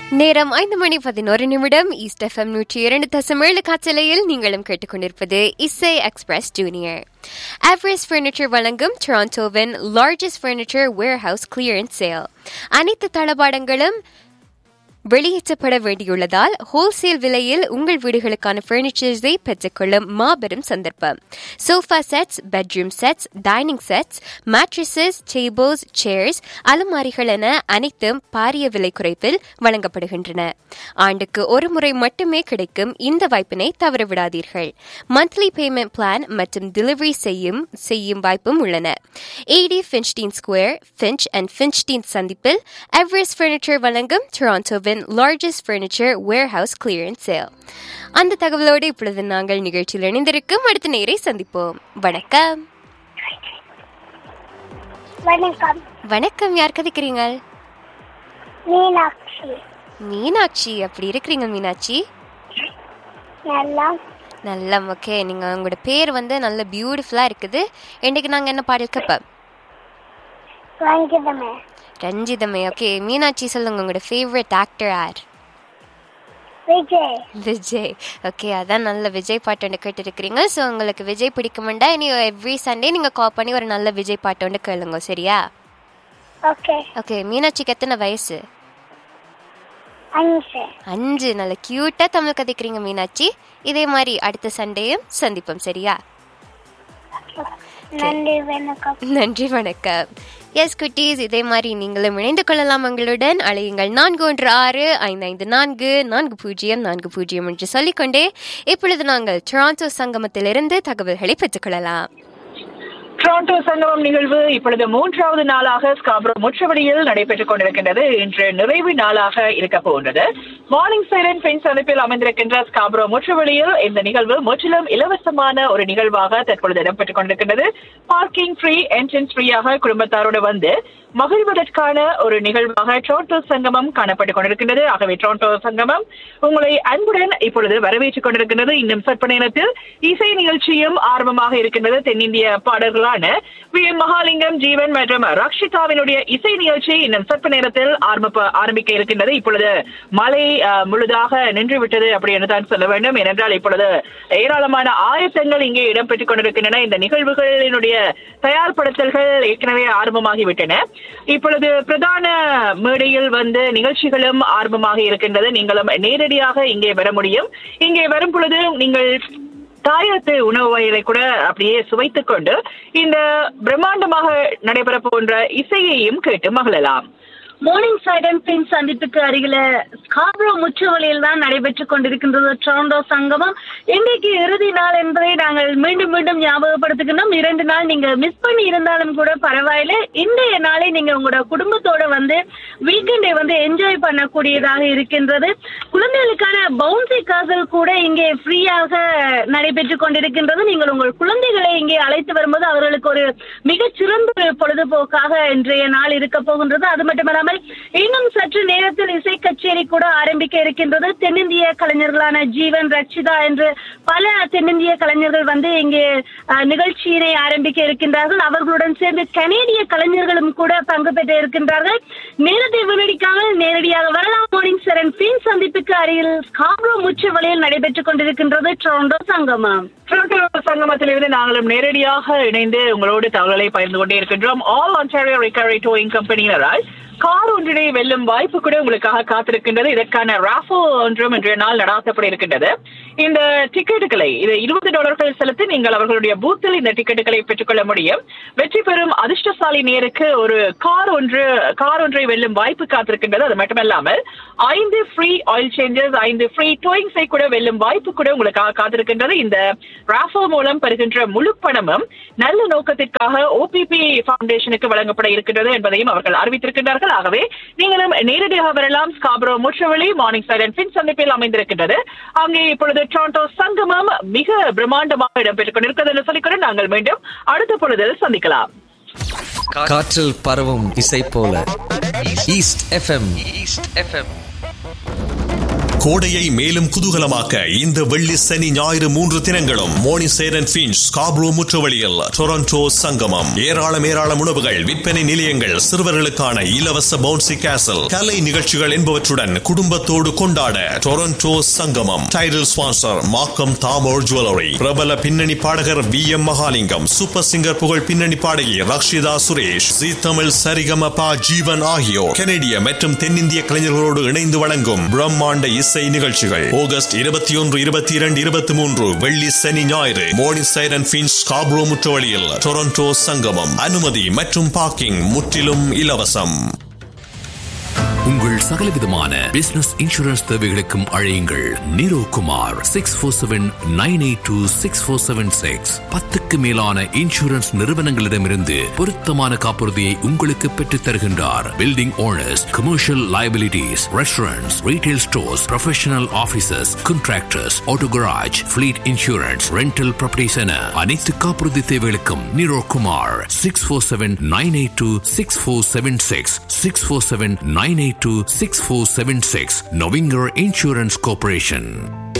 நேரம் ஐந்து மணி பதினோரு நிமிடம் ஈஸ்ட் எஃப்எம் நூற்றி இரண்டு தசம் ஏழு காற்றலையில் நீங்களும் கேட்டுக்கொண்டிருப்பது இசை எக்ஸ்பிரஸ் ஜூனியர் ஆவரேஜ் ஃபர்னிச்சர் வழங்கும் டொராண்டோவின் largest furniture warehouse clearance sale அனைத்து தளபாடங்களும் வெளியேற்றப்பட வேண்டியுள்ளதால் ஹோல்சேல் விலையில் உங்கள் வீடுகளுக்கான பர்னிச்சர்ஸை பெற்றுக்கொள்ளும் மாபெரும் சந்தர்ப்பம் sofa sets bedroom sets dining sets mattresses tables chairs அலமாரிகள் என அனைத்தும் பாரிய விலை குறைப்பில் வழங்கப்படுகின்றன ஆண்டுக்கு ஒரு முறை மட்டுமே கிடைக்கும் இந்த வாய்ப்பினை தவறவிடாதீர்கள் மந்த்லி பேமெண்ட் பிளான் மற்றும் டெலிவரி செய்யும் செய்யும் வாய்ப்பும் உள்ளன at Finchdene Square Finch and Finchdene சந்திப்பில் எவரெஸ்ட் ஃபர்னிச்சர் வழங்கும் டொராண்டோவின் largest furniture warehouse clearance sale அந்த தகவலோடு இப்பொழுது நாங்கள் நிகழ்ச்சியில் இணைந்திருக்கும் அடுத்த நேரை சந்திப்போம் வணக்கம் வணக்கம் வணக்கம் யார் கதைக்கிறீங்க மீனாட்சி மீனாட்சி அப்படி இருக்கிறீங்க மீனாட்சி நல்லா நல்ல ஓகே நீங்க உங்களோட பேர் வந்து நல்ல பியூட்டிஃபுல்லா இருக்குது இன்னைக்கு நாங்க என்ன பாடல் கேட்போம் வாங்கிதமே ரஞ்சிதமே ஓகே மீனாட்சி சொல்லுங்க உங்களோட ஃபேவரட் ஆக்டர் யார் விஜய் விஜய் ஓகே அதான் நல்ல விஜய் பாட்டு ஒன்று கேட்டுருக்கிறீங்க ஸோ உங்களுக்கு விஜய் பிடிக்குமெண்டா இனி எவ்ரி சண்டே நீங்கள் கால் பண்ணி ஒரு நல்ல விஜய் பாட்டு ஒன்று கேளுங்க சரியா ஓகே ஓகே மீனாட்சிக்கு எத்தனை வயசு அஞ்சு அஞ்சு நல்ல க்யூட்டாக தமிழ் கதைக்கிறீங்க மீனாட்சி இதே மாதிரி அடுத்த சண்டேயும் சந்திப்போம் சரியா நன்றி வணக்கம் நன்றி வணக்கம் எஸ் குட்டீஸ் இதே மாதிரி நீங்களும் இணைந்து கொள்ளலாம் எங்களுடன் அழையுங்கள் நான்கு ஒன்று ஆறு ஐந்து ஐந்து நான்கு நான்கு பூஜ்ஜியம் நான்கு பூஜ்ஜியம் என்று சொல்லிக்கொண்டே இப்பொழுது நாங்கள் டொராண்டோ சங்கமத்திலிருந்து தகவல்களை பெற்றுக்கொள்ளலாம் டொரண்டோ சங்கமம் நிகழ்வு இப்பொழுது மூன்றாவது நாளாக ஸ்காப்ரோ முற்றவழியில் நடைபெற்றுக் கொண்டிருக்கின்றது இன்று நிறைவு நாளாக இருக்க போகின்றது மார்னிங் சைரன் பெண் சந்திப்பில் அமைந்திருக்கின்ற ஸ்காப்ரோ முற்றவழியில் இந்த நிகழ்வு முற்றிலும் இலவசமான ஒரு நிகழ்வாக தற்பொழுது இடம்பெற்றுக் கொண்டிருக்கின்றது பார்க்கிங் ஃப்ரீ என்ட்ரன்ஸ் ஃப்ரீயாக குடும்பத்தாரோடு வந்து மகிழ்வதற்கான ஒரு நிகழ்வாக டொரண்டோ சங்கமம் காணப்பட்டுக் கொண்டிருக்கின்றது ஆகவே டொரண்டோ சங்கமம் உங்களை அன்புடன் இப்பொழுது வரவேற்றுக் கொண்டிருக்கின்றது இன்னும் சற்ப நேரத்தில் இசை நிகழ்ச்சியும் ஆர்வமாக இருக்கின்றது தென்னிந்திய பாடல்களான வி எம் மகாலிங்கம் ஜீவன் மற்றும் ரக்ஷிதாவினுடைய இசை நிகழ்ச்சி இன்னும் சற்ப நேரத்தில் ஆரம்ப ஆரம்பிக்க இருக்கின்றது இப்பொழுது மழை அஹ், முழுதாக நின்று விட்டது அப்படி என்று தான் சொல்ல வேண்டும் ஏனென்றால் இப்பொழுது ஏராளமான ஆயத்தங்கள் இங்கே இடம்பெற்றுக் கொண்டிருக்கின்றன இந்த நிகழ்வுகளினுடைய தயார்படுத்தல்கள் ஏற்கனவே ஆரம்பமாகிவிட்டன இப்பொழுது பிரதான மேடையில் வந்து நிகழ்ச்சிகளும் ஆரம்பமாக இருக்கின்றது நீங்களும் நேரடியாக இங்கே வர முடியும் இங்கே வரும் பொழுது நீங்கள் தாயத்து உணவு வகைகளை கூட அப்படியே சுவைத்துக் கொண்டு இந்த பிரம்மாண்டமாக நடைபெற போன்ற இசையையும் கேட்டு மகிழலாம் மார்னிங் சைடன் பின் சந்திப்புக்கு அருகில ஸ்காப்ரோ முற்றுவழியில் தான் நடைபெற்றுக் கொண்டிருக்கின்றது டொரண்டோ சங்கமம் இன்றைக்கு இறுதி நாள் என்பதை நாங்கள் மீண்டும் மீண்டும் ஞாபகப்படுத்துகின்றோம் இரண்டு நாள் நீங்க மிஸ் பண்ணி இருந்தாலும் கூட பரவாயில்ல இன்றைய நாளை நீங்க உங்களோட குடும்பத்தோட வந்து வீக்கெண்டை வந்து என்ஜாய் பண்ணக்கூடியதாக இருக்கின்றது குழந்தைகளுக்கான பவுன்சி காசல் கூட இங்கே ஃப்ரீயாக நடைபெற்றுக் கொண்டிருக்கின்றது நீங்கள் உங்கள் குழந்தைகளை இங்கே அழைத்து வரும்போது அவர்களுக்கு ஒரு மிகச்சிறந்த ஒரு பொழுதுபோக்காக இன்றைய நாள் இருக்க போகின்றது அது மட்டுமல்லாமல் இன்னும் சற்று நேரத்தில் இசை கச்சேரி கூட ஆரம்பிக்க இருக்கின்றது தென்னிந்திய கலைஞர்களான ஜீவன் ரட்சிதா என்று பல தென்னிந்திய கலைஞர்கள் வந்து இங்கே அஹ், நிகழ்ச்சியினை ஆரம்பிக்க இருக்கின்றார்கள் அவர்களுடன் சேர்ந்து கனேடிய கலைஞர்களும் கூட பங்கு பெற்று இருக்கின்றார்கள் நேரத்தை வீணடிக்காமல் நேரடியாக வரலாம் மார்னிங் சரண் பின் சந்திப்புக்கு அருகில் ஸ்காப்ரோ முற்று வழியில் நடைபெற்றுக் கொண்டிருக்கின்றது டொரண்டோ சங்கமம் டொரண்டோ சங்கமத்திலிருந்து நாங்களும் நேரடியாக இணைந்து உங்களோடு தகவலை பகிர்ந்து கொண்டே இருக்கின்றோம் ஆல் ஆன்டாரியோ ரிகவரி டோயிங் கம்பெனியினரால் கார் ஒன்றினை வெல்லும் வாய்ப்பு கூட உங்களுக்காக காத்திருக்கின்றது இதற்கான ராஃபோ ஒன்றும் இன்றைய நாள் நடாத்தப்பட இருக்கின்றது இந்த டிக்கெட்டுகளை இது இருபது டாலர்கள் செலுத்தி நீங்கள் அவர்களுடைய பூத்தில் இந்த டிக்கெட்டுகளை பெற்றுக்கொள்ள முடியும் வெற்றி பெறும் அதிர்ஷ்டசாலி நேருக்கு ஒரு கார் ஒன்று கார் ஒன்றை வெல்லும் வாய்ப்பு காத்திருக்கின்றது அது மட்டுமல்லாமல் ஐந்து ஃப்ரீ ஆயில் சேஞ்சஸ் ஐந்து ஃப்ரீ டோயிங்ஸை கூட வெல்லும் வாய்ப்பு கூட உங்களுக்காக காத்திருக்கின்றது இந்த ராஃபோ மூலம் பெறுகின்ற முழு பணமும் நல்ல நோக்கத்திற்காக ஓபிபி ஃபவுண்டேஷனுக்கு வழங்கப்பட இருக்கின்றது என்பதையும் அவர்கள் அறிவித்திருக்கின்றார்கள் ஆகவே நீங்களும் நேரடியாக வரலாம் ஸ்காப்ரோ முற்றவெளி மார்னிங் சைலன் பின் சந்திப்பில் அமைந்திருக்கின்றது அங்கே இப்பொழுது டொரண்டோ சங்கமம் மிக பிரம்மாண்டமாக இடம்பெற்றுக் கொண்டிருக்கிறது என்று சொல்லிக்கொண்டு நாங்கள் மீண்டும் அடுத்த பொழுதில் சந்திக்கலாம் காற்றில் பரவும் இசை போல ஈஸ்ட் எஃப்எம் ஈஸ்ட் எஃப்எம் கோடையை மேலும் குதூகலமாக்க இந்த வெள்ளி சனி ஞாயிறு மூன்று தினங்களும் மோனிசேர் அண்ட் பிஞ்ச் ஸ்காப்ரோ முற்றுவழியில் டொரண்டோ சங்கமம் ஏராளம் ஏராளம் உணவுகள் விற்பனை நிலையங்கள் சிறுவர்களுக்கான இலவச பவுன்சி கேசல் கலை நிகழ்ச்சிகள் என்பவற்றுடன் குடும்பத்தோடு கொண்டாட Toronto Sangamam title sponsor Markham தாமோர் ஜுவல்லரி பிரபல பின்னணி பாடகர் V M Mahalingam super singer புகழ் பின்னணி பாடகி ரக்ஷிதா சுரேஷ் ஜி தமிழ் சரிகமபா ஜீவன் ஆகியோர் கனடிய மற்றும் தென்னிந்திய கலைஞர்களோடு இணைந்து வழங்கும் பிரம்மாண்ட இசை நிகழ்ச்சிகள் ஆகஸ்ட் இருபத்தி ஒன்று இருபத்தி இரண்டு இருபத்தி மூன்று வெள்ளி சனி ஞாயிறு மோர்னிங் சைரன் பின்ஸ் காப்ரோ முற்றுவழியில் டொரண்டோ சங்கமம் அனுமதி மற்றும் பார்க்கிங் முற்றிலும் இலவசம் உங்கள் சகலவிதமான பிசினஸ் இன்சூரன்ஸ் தேவைகளுக்கும் அழையுங்கள் Niro Kumar six four seven nine eight two six four seven six பத்துக்கு மேலான இன்சூரன்ஸ் நிறுவனங்களிடமிருந்து பொருத்தமான காப்புறுதியை உங்களுக்கு பெற்றுத் தருகின்றார் building owners commercial liabilities restaurants retail stores professional offices contractors auto garage fleet insurance rental properties என அனைத்து காப்புறுதி தேவைகளுக்கும் Niro Kumar six four seven nine eight two six four seven six six four seven nine eight two six four seven six நொவிங்கர் insurance corporation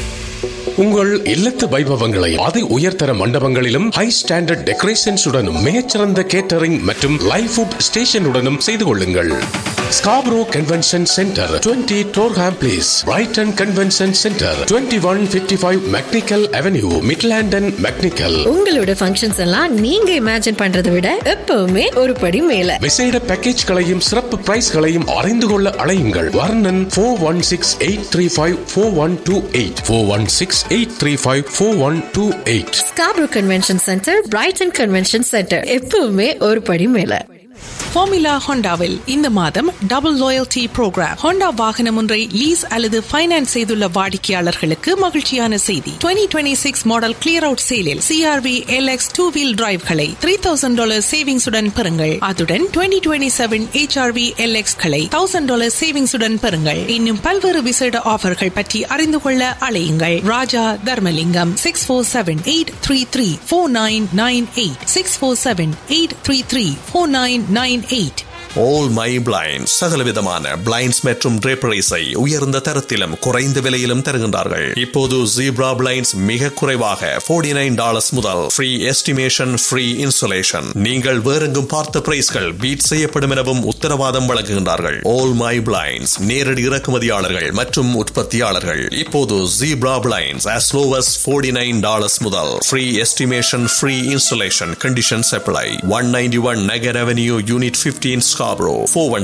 உங்கள் இல்லத்து வைபவங்களை அதி உயர்தர மண்டபங்களிலும் high standard decorations உடனும் மிகச்சிறந்த கேட்டரிங் மற்றும் லைவ் ஃபுட் ஸ்டேஷனுடனும் செய்து கொள்ளுங்கள் Scarborough convention centre 20 Torham place Brighton convention centre 2155 one fifty five McNicoll avenue Midland and McNicoll உங்களோட ஃபங்க்ஷன்ஸ் எல்லாம் நீங்க இமேஜின் பண்றதை விட எப்பவுமே ஒரு படி மேல விசேட பேக்கேஜ்களையும் சிறப்பு பிரைஸ்களையும் அறிந்து கொள்ள அழையுங்கள் Varnan four one six eight three five four one two eight four one six eight three five four one two eight Scarborough convention centre Brighton convention centre எப்பவுமே ஒரு படி மேல ஃபார்முலா ஹோண்டாவில் இந்த மாதம் டபுள் லாயல்டி ப்ரோக்ராம் ஹோண்டா வாகனம் ஒன்றை lease அல்லது finance செய்துள்ள வாடிக்கையாளர்களுக்கு மகிழ்ச்சியான செய்தி 2026 சிக்ஸ் மாடல் கிளியர் அவுட் சேலில் சிஆர்வி எல்எக்ஸ் டூ வீல் டிரைவ்களை த்ரீ தௌசண்ட் டாலர் சேவிங்ஸுடன் பெறுங்கள் அதுடன் 2027 டுவெண்ட்டி செவன் ஹெச்ஆர்வி எல்எக்ஸ் களை தௌசண்ட் டாலர் சேவிங்ஸுடன் பெறுங்கள் இன்னும் பல்வேறு விசேட ஆஃபர்கள் பற்றி அறிந்து கொள்ள அழையுங்கள் Raja Dharmalingam six four seven eight three three four nine nine eight six four seven eight three three four nine nine eight all my blind சகலவிதமான பிளைண்ட்ஸ் மற்றும் draperies-ஐ உயர்ந்த தரத்திலும் குறைந்த விலையிலும் தருகின்றார்கள் இப்போது ஜீப்ரா பிளைண்ட்ஸ் மிக குறைவாக 49 நைன் டாலர்ஸ் முதல் ஃப்ரீ எஸ்டிமேஷன் ஃப்ரீ இன்சுலேஷன் நீங்கள் வேறெங்கும் பார்த்த பிரைஸ்கள் பீட் செய்யப்படும் எனவும் உத்தரவாதம் வழங்குகின்றார்கள் ஆல் மை பிளைண்ட்ஸ் நேரடி இறக்குமதியாளர்கள் மற்றும் உற்பத்தியாளர்கள் இப்போது zebra blinds as low as 49 nine dollars முதல் free estimation free insulation conditions apply one ninety one Nugget avenue unit 15 Scarborough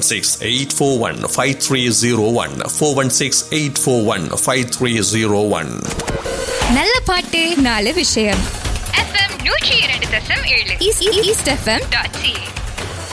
416-841-5301 416-841-5301 நல்ல பாட்டு நாலு விஷயம் எஃப்எம் நூற்றி இரண்டு தசம் ஏழு ஈஸ்ட் எஃப்எம் டாட் சி